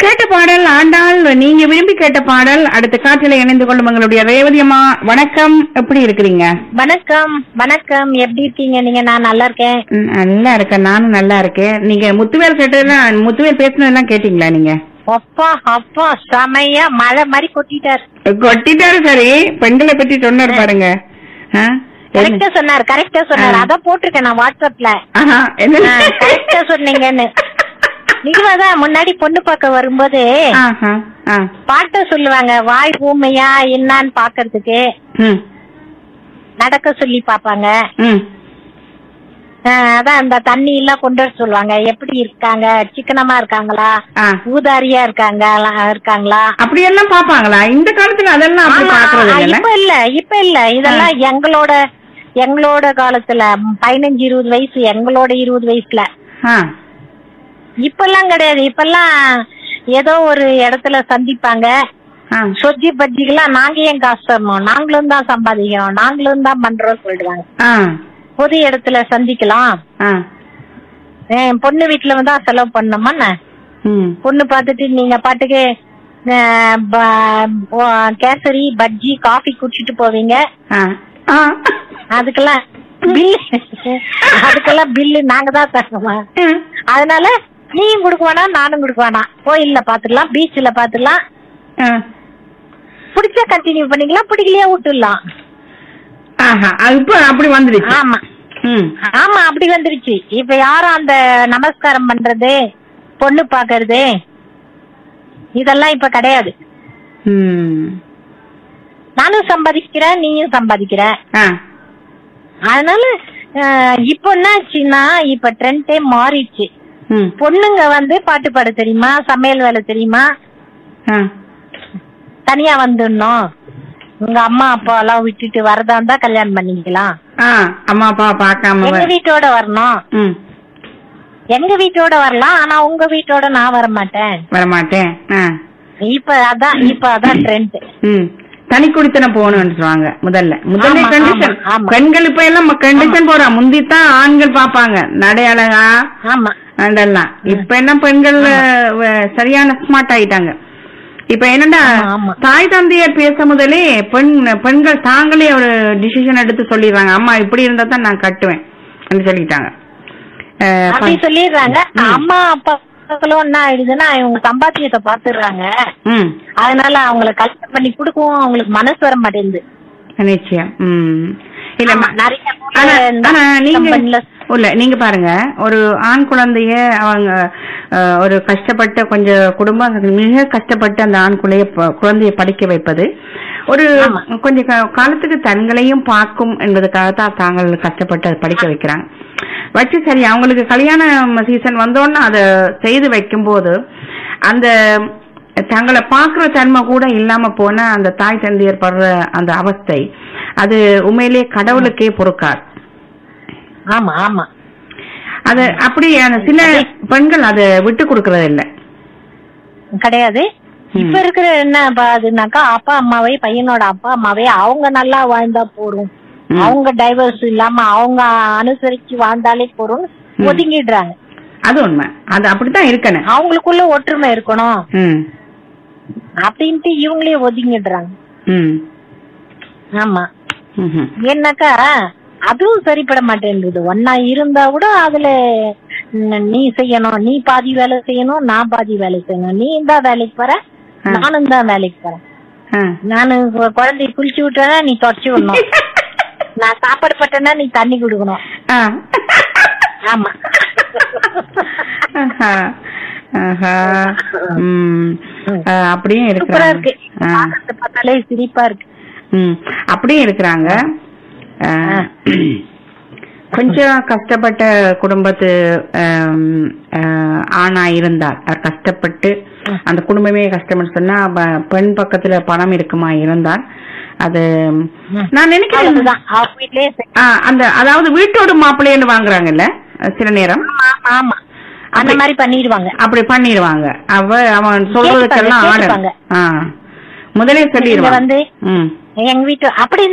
கேட்ட பாடல் ஆண்டாள் நீங்க விரும்பி கேட்ட பாடல் அடுத்த காற்றில இணைந்து கொள்ளும் எங்களுடைய ரேவதி அம்மா வணக்கம் எப்படி இருக்கிறீங்க வணக்கம் வணக்கம் எப்படி இருக்கீங்க நீங்க நான் நல்லா இருக்கேன் ம், நல்லா இருக்கேன் நானும் நல்லா இருக்கேன் நீங்க முத்துவேல் கேட்டதெல்லாம் முத்துவேல் பேசினதெல்லாம் கேட்டீங்களா நீங்க அப்பா அப்பா செமையா மழை மாதிரி கொட்டிட்டார் கொட்டிட்டாரு சரி பெண்களை பத்தி சொன்னாரு பாருங்க ஆ? என்ன? கரெக்டா சொன்னார் கரெக்டா சொன்னார் ஆ. அத போட்டிருக்கேன் நான் வாட்ஸ்அப்ல ஆஹா, என்ன கரெக்டா சொன்னீங்கன்னு இதுவாதான் முன்னாடி பொண்ணு பார்க்க வரும்போது ஆஹா, ஆ. பாட்ட சொல்லுவாங்க வாய் ஊமையா என்னான்னு பாக்குறதுக்கு ம், நடக்க சொல்லி பாப்பாங்க ம். ஆஹ் அதான் அந்த தண்ணி எல்லாம் கொண்டு வர சொல்லுவாங்க எப்படி இருக்காங்க சிக்கனமா இருக்காங்களா ஆ. ஊதாரியா இருக்காங்களா இருக்காங்களா அப்படியெல்லாம் பாப்பாங்களா இந்த காலத்துல அதெல்லாம் அப்படி ஆமா, பாக்குறது ஆ, இல்லைல்ல இப்ப இல்ல இப்ப இல்ல இதெல்லாம் எங்களோட எங்களோட காலத்துல பதினஞ்சு இருபது வயசு எங்களோட இருபது வயசுல ஆ. இப்பெல்லாம் கிடையாது இப்பெல்லாம் ஏதோ ஒரு இடத்துல சந்திப்பாங்க ஆ. சொஜ்ஜி பஜ்ஜிக்கெல்லாம் நாங்க ஏன் காசு தரணும் நாங்களும் தான் சம்பாதிக்கிறோம் நாங்களும் தான் பண்றோம் சொல்லிடுவாங்க ஆ. பொது இடத்துல சந்திக்கலாம் ஆ. என் பொண்ணு வீட்டுல வந்து தான் செலவு பண்ணணுமா என்ன? ம். பொண்ணு பார்த்துட்டு நீங்க பாட்டுக்கு அஹ், ப- ப- கேசரி பஜ்ஜி காஃபி குடிச்சிட்டு போவீங்க ஆ. ஆ. அதுக்கெல்லாம் பில் அதுக்கெல்லாம் பில்லு நாங்க தான் தரணுமா ம். அதனால நீயும் கொடுக்க வேணாம் நானும் கொடுக்க வேணாம் கோயில்ல பாத்துடலாம் பீச்ல பாத்துடலாம் ஆ. பிடிச்சா கண்டினியூ பண்ணிக்கலாம் பிடிக்கலையா விட்டுடலாம் ஆஹா அது இப்ப அப்படி வந்துடுச்சு ஆமா ம். ஆமா அப்படி வந்துருச்சு இப்ப யாரும் அந்த நமஸ்காரம் பண்றது பொண்ணு பாக்குறது இதெல்லாம் இப்ப கிடையாது ம். நானும் சம்பாதிக்கிறேன் நீயும் சம்பாதிக்கிற ஆ. அதனால அஹ், இப்ப என்னாச்சுன்னா இப்ப ட்ரெண்டே மாறிடுச்சு ம். பொண்ணுங்க வந்து பாட்டு பாட தெரியுமா சமையல் வேலை தெரியுமா ஆ. தனியா வந்துடணும் உங்க அம்மா அப்பா எல்லாம் விட்டுட்டு வரதா இருந்தா கல்யாணம் பண்ணிக்கலாம் ஆ. அம்மா அப்பா பார்க்காம எங்க வ- வீட்டோட வரணும் ம். எங்க வீட்டோட வரலாம் ஆனா உங்க வீட்டோட நான் வர மாட்டேன் வரமாட்டேன் ஆ. இப்ப அதான் இப்ப அதான் ட்ரெண்ட் ம். தனி குடித்தனம் போகணும்னு சொல்லுவாங்க முதல்ல முதல்ல ஆமா, கண்டிஷன் ஆமா, ஆமா. பெண்கள் இப்ப எல்லாம் கண்டிஷன் போறா முந்தித்தான் ஆண்கள் பாப்பாங்க நடை அழகா ஆமா அதெல்லாம் இப்ப என்ன பெண்கள் வ- சரியான ஸ்மார்ட் ஆயிட்டாங்க இப்ப என்னடா ஆமா, ஆமா. தாய் தந்தையர் பேச முதலே பெண் பெண்கள் தாங்களே ஒரு டிசிஷன் எடுத்து சொல்லிடுறாங்க அம்மா இப்படி இருந்தா தான் நான் கட்டுவேன் அப்படின்னு சொல்லிட்டாங்க அஹ், அப்படி ப- சொல்லிடுறாங்க அம்மா அப்பாக்களும் என்ன ஆயிடுதுன்னா இவங்க சம்பாத்தியத்தை பாத்துடுறாங்க ம் அதனால அவங்கள கல்யாணம் பண்ணி கொடுக்கவும் அவங்களுக்கு மனசு வர மாட்டேங்குது நிச்சயம் ம் இல்ல ஆமா, ம- நிறைய பேர் ஆனா இந்த ஆனா நீங்க company-ல இல்ல நீங்க பாருங்க ஒரு ஆண் குழந்தைய அவங்க அஹ், ஒரு கஷ்டப்பட்ட கொஞ்சம் குடும்பம் மிக கஷ்டப்பட்டு அந்த ஆண் குழைய ப- குழந்தைய படிக்க வைப்பது ஒரு ஆமா. கொஞ்சம் கா- காலத்துக்கு தங்களையும் பார்க்கும் என்பதுக்காகத்தான் தாங்கள் கஷ்டப்பட்டு அதை படிக்க வைக்கிறாங்க வச்சு சரி அவங்களுக்கு கல்யாண சீசன் வந்தோன்னா அதை செய்து வைக்கும்போது அந்த தங்களை பார்க்கிற தன்மை கூட இல்லாம போன அந்த தாய் தந்தையர் படுற அந்த அவஸ்தை அது உண்மையிலேயே கடவுளுக்கே பொறுக்காது ஆமா ஆமா அது அப்படி அந்த சில பெண்கள் அதை விட்டு கொடுக்கறது இல்ல கிடையாது இப்ப இருக்கிற என்ன பாதுனாக்கா அப்பா அம்மாவே பையனோட அப்பா அம்மாவே அவங்க நல்லா வாழ்ந்தா போறோம் ம். அவங்க டைவர்ஸ் இல்லாம அவங்க அனுசரிச்சு வாழ்ந்தாலே போறோம்னு ஒதுங்கிடுறாங்க அது உண்மை அது அப்படித்தான் இருக்கணும் அவங்களுக்குள்ள ஒற்றுமை இருக்கணும் ம் அப்படின்ட்டு இவங்களே ஒதுங்கிடுறாங்க ம் ஆமா ம்ஹும். ஏன்னாக்கா அதுவும் சரிப்பட மாட்டேங்குது ஒன்னா இருந்தா கூட அதுல ம், நீ செய்யணும் நீ பாதி வேலை செய்யணும் நான் பாதி வேலை செய்யணும் நீ தான் வேலைக்கு போற ஆ. நானும் தான் வேலைக்கு போறேன் ஆ. நானு கு- குழந்தைய குளிச்சு விட்டேன்னா நீ தொடச்சு விடணும் நான் சாப்பாடு பட்டேன்னா நீ தண்ணி கொடுக்கணும் ஆ. ஆமா ஆஹா. ஆஹா. ம். ஆ, அப்படியும் சூப்பரா இருக்கு இருக்கிறாங்க ஆ. பாக்கறத பார்த்தாலே சிரிப்பா இருக்கு ம். அப்படியும் இருக்கிறாங்க ஆ, கொஞ்சம் கஷ்டப்பட்ட குடும்பத்து ஆம், ஆ, ஆணா இருந்தால் அவர் கஷ்டப்பட்டு அந்த குடும்பமே கஷ்டப்பட்டு சொன்னா ப- பெண் பக்கத்துல பணம் இருக்குமா இருந்தால் அது நான் நினைக்கிறேன் அவ்வளவுதான் அவங்க வீட்லயே செய்- ஆ, அந்த அதாவது வீட்டோட மாப்பிள்ளைன்னு வாங்குறாங்கல்ல சில நேரம் ஆமா, ஆமா அந்த மாதிரி பண்ணிடுவாங்க அப்படி பண்ணிடுவாங்க அவ அவன் சொல்றதுக்கெல்லாம் கேட்டுப்பாங்க, ஆர்டர் ஆ முதலே நீங்க சொல்லிடுவாங்க வந்து ம் எங்க வீட்டு அப்படி